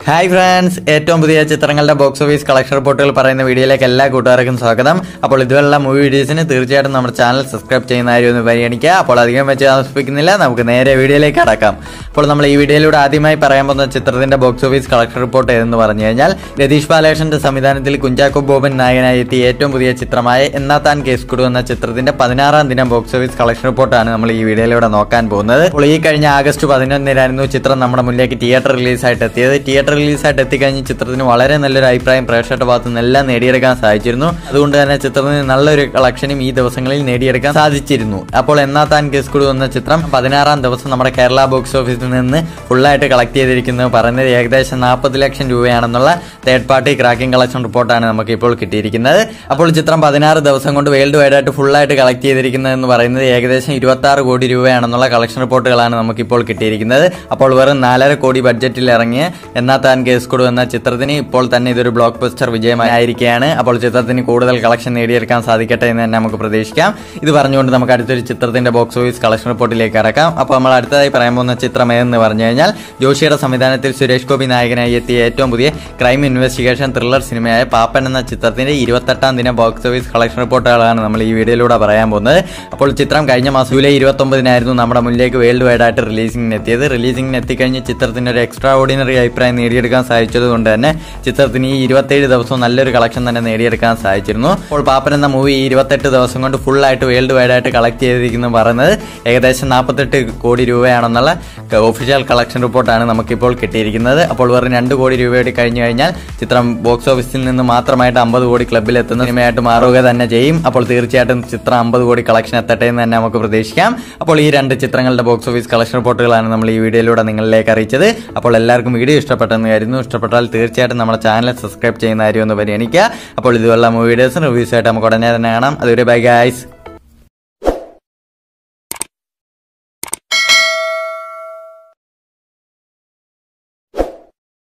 hi friends ഏറ്റവും പുതിയ ചിത്രങ്ങളുടെ ബോക്സ് ഓഫീസ് കളക്ഷൻ റിപ്പോർട്ടുകൾ പറയുന്ന വീഡിയോയിലേക്ക് എല്ലാ കൂട്ടുകാർക്കും സ്വാഗതം അപ്പോൾ ഇതുപോലുള്ള മൂവി വീഡിയോസിന് തീർച്ചയായിട്ടും നമ്മുടെ ചാനൽ സബ്സ്ക്രൈബ് ചെയ്യുന്ന കാര്യം ഒന്ന് പരിഗണിക്കുക അപ്പോൾ അധികം വെച്ച് താമസിപ്പിക്കുന്നില്ല നമുക്ക് നേരെ വീഡിയോയിലേക്ക് കടക്കാം അപ്പോൾ നമ്മൾ ഈ വീഡിയോയിലൂടെ ആദ്യമായി പറയാൻ പോകുന്ന ചിത്രത്തിന്റെ ബോക്സ് ഓഫീസ് കളക്ഷൻ റിപ്പോർട്ട് ഏതെന്ന് പറഞ്ഞു കഴിഞ്ഞാൽ രതീഷ് ബാലകൃഷ്ണന്റെ സംവിധാനത്തിൽ കുഞ്ചാക്കോ ബോബൻ നായകനായി എത്തിയ ഏറ്റവും പുതിയ ചിത്രമായ എന്നാ താൻ കേസ് കുടു എന്ന ചിത്രത്തിന്റെ പതിനാറാം ദിനം ബോക്സ് ഓഫീസ് കളക്ഷൻ റിപ്പോർട്ടാണ് നമ്മൾ ഈ വീഡിയോയിലൂടെ നോക്കാൻ പോകുന്നത് അപ്പോൾ ഈ കഴിഞ്ഞ ആഗസ്റ്റ് പതിനൊന്നിനായിരുന്നു ചിത്രം നമ്മുടെ മുന്നിലേക്ക് തിയേറ്റർ റിലീസായിട്ട് എത്തിയത് തിയേറ്റർ റിലീസായിട്ട് എത്തിക്കഴിഞ്ഞ് ചിത്രത്തിന് വളരെ നല്ലൊരു അഭിപ്രായം പ്രേക്ഷകരുടെ ഭാഗത്ത് നിന്നെല്ലാം നേടിയെടുക്കാൻ സാധിച്ചിരുന്നു അതുകൊണ്ട് തന്നെ ചിത്രത്തിന് നല്ലൊരു കളക്ഷനും ഈ ദിവസങ്ങളിൽ നേടിയെടുക്കാൻ സാധിച്ചിരുന്നു അപ്പോൾ എന്നാ താൻ കേസ് കുടു എന്ന ചിത്രം പതിനാറാം ദിവസം നമ്മുടെ കേരള ബോക്സ് ഓഫീസിൽ നിന്ന് ഫുള്ളായിട്ട് കളക്ട് ചെയ്തിരിക്കുന്നത് പറയുന്നത് ഏകദേശം നാൽപ്പത് ലക്ഷം രൂപയാണെന്നുള്ള തേർഡ് പാർട്ടി ക്രാക്കിംഗ് കളക്ഷൻ റിപ്പോർട്ടാണ് നമുക്ക് ഇപ്പോൾ കിട്ടിയിരിക്കുന്നത് അപ്പോൾ ചിത്രം പതിനാറ് ദിവസം കൊണ്ട് വേൾഡ് വൈഡ് ആയിട്ട് ഫുള്ളായിട്ട് കളക്ട് ചെയ്തിരിക്കുന്നത് എന്ന് പറയുന്നത് ഏകദേശം ഇരുപത്തി ആറ് കോടി രൂപയാണെന്നുള്ള കളക്ഷൻ റിപ്പോർട്ടുകളാണ് നമുക്കിപ്പോൾ കിട്ടിയിരിക്കുന്നത് അപ്പോൾ വെറും നാലര കോടി ബഡ്ജറ്റിൽ ഇറങ്ങിയ എന്നാ താൻ കേസ് കൊടു എന്ന ചിത്രത്തിന് ഇപ്പോൾ തന്നെ ഇതൊരു ബ്ലോക്ക് ബസ്റ്റർ വിജയമായിരിക്കുകയാണ് അപ്പോൾ ചിത്രത്തിന് കൂടുതൽ കളക്ഷൻ നേടിയെടുക്കാൻ സാധിക്കട്ടെ എന്ന് തന്നെ നമുക്ക് പ്രതീക്ഷിക്കാം ഇത് പറഞ്ഞുകൊണ്ട് നമുക്ക് അടുത്തൊരു ചിത്രത്തിന്റെ ബോക്സ് ഓഫീസ് കളക്ഷൻ റിപ്പോർട്ടിലേക്ക് ഇറക്കാം അപ്പോൾ നമ്മൾ അടുത്തതായി പറയാൻ പോകുന്ന ചിത്രം ഏതെന്ന് പറഞ്ഞു കഴിഞ്ഞാൽ ജോഷിയുടെ സംവിധാനത്തിൽ സുരേഷ് ഗോപി നായകനായി എത്തിയ ഏറ്റവും പുതിയ ക്രൈം ഇൻവെസ്റ്റിഗേഷൻ ത്രില്ലർ സിനിമയായ പാപ്പൻ എന്ന ചിത്രത്തിന്റെ ഇരുപത്തെട്ടാം ദിനം ബോക്സ് ഓഫീസ് കളക്ഷൻ റിപ്പോർട്ടുകളാണ് നമ്മൾ ഈ വീഡിയോയിലൂടെ പറയാൻ പോകുന്നത് അപ്പോൾ ചിത്രം കഴിഞ്ഞ മാസം ജൂലൈ ഇരുപത്തൊമ്പതിനായിരുന്നു നമ്മുടെ മുന്നിലേക്ക് വേൾഡ് വൈഡ് ആയിട്ട് റിലീസിംഗിന് എത്തിയത് റിലീസിംഗിന് എത്തിക്കഴിഞ്ഞ് ചിത്രത്തിന് ഒരു എക്സ്ട്രാ ഓർഡിനറി അഭിപ്രായം നേടിയെടുക്കാൻ സാധിച്ചത് കൊണ്ട് തന്നെ ചിത്രത്തിന് ഈ ഇരുപത്തേഴ് ദിവസവും നല്ലൊരു കളക്ഷൻ തന്നെ നേടിയെടുക്കാൻ സാധിച്ചിരുന്നു അപ്പോൾ പാപ്പൻ എന്ന മൂവി ഈ ഇരുപത്തെട്ട് ദിവസം കൊണ്ട് ഫുൾ ആയിട്ട് വേൾഡ് വൈഡ് ആയിട്ട് കളക്ട് ചെയ്തിരിക്കുന്നു പറയുന്നത് ഏകദേശം നാൽപ്പത്തെട്ട് കോടി രൂപയാണെന്നുള്ള ഒഫീഷ്യൽ കളക്ഷൻ റിപ്പോർട്ടാണ് നമുക്കിപ്പോൾ കിട്ടിയിരിക്കുന്നത് അപ്പോൾ വെറും രണ്ട് കോടി രൂപയോട് കഴിഞ്ഞു കഴിഞ്ഞാൽ ചിത്രം ബോക്സ് ഓഫീസിൽ നിന്ന് മാത്രമായിട്ട് അമ്പത് കോടി ക്ലബിൽ എത്തുന്ന സിനിമയായിട്ട് മാറുക തന്നെ ചെയ്യും അപ്പോൾ തീർച്ചയായിട്ടും ചിത്രം അമ്പത് കോടി കളക്ഷൻ എത്തട്ടെ എന്ന് തന്നെ നമുക്ക് പ്രതീക്ഷിക്കാം അപ്പോൾ ഈ രണ്ട് ചിത്രങ്ങളുടെ ബോക്സ് ഓഫീസ് കളക്ഷൻ റിപ്പോർട്ടുകളാണ് നമ്മൾ ഈ വീഡിയോയിലൂടെ നിങ്ങളിലേക്ക് അറിയിച്ചത് അപ്പോൾ എല്ലാവർക്കും വീഡിയോ ഇഷ്ടപ്പെട്ടെന്ന് കരുതുന്നു ഇഷ്ടപ്പെട്ടാൽ തീർച്ചയായിട്ടും നമ്മുടെ ചാനൽ സബ്സ്ക്രൈബ് ചെയ്യുന്ന കാര്യം ഒന്ന് പരിഗണിക്കുക അപ്പോൾ ഇതുപോലുള്ള മൂവി വീഡിയോസും റിവ്യൂസ് ആയിട്ട് നമുക്ക് ഉടനെ തന്നെ കാണാം അതൊരു ബൈ ഗൈസ്